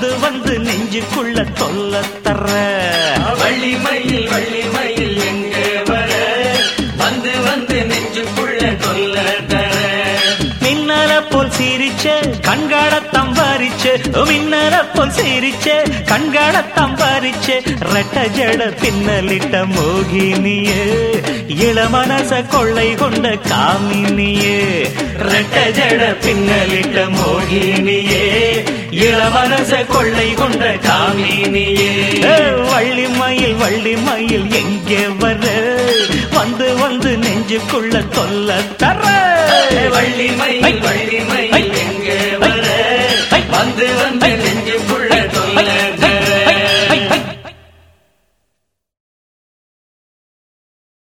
வந்து வந்து நெஞ்சுக்குள்ள தொல்ல தர்ற வள்ளி மயில் வள்ளி மயில் எங்க வர வந்து வந்து நெஞ்சுக்குள்ள கொல்ல தர மின்னல போல் சிரிச்ச கண்காட தம்பாரிச்ச மின்னல போல் சிரிச்ச கண்காட தம்பாரிச்ச ரெட்ட ஜட பின்னலிட்ட மோகினியே இளமனச கொள்ளை கொண்ட காமினியே ரெட்ட ஜட பின்னலிட்ட மோகினியே இளமனச கொள்ளை கொண்ட காமினியே ஏ, வள்ளி மயில் வள்ளி மயில் எங்கே வர வந்து வந்து நெஞ்சுக்குள்ள தொல்ல தர வள்ளி மயில் வள்ளி மயில் எங்க வர வந்து வந்து நெஞ்சுக்குள்ள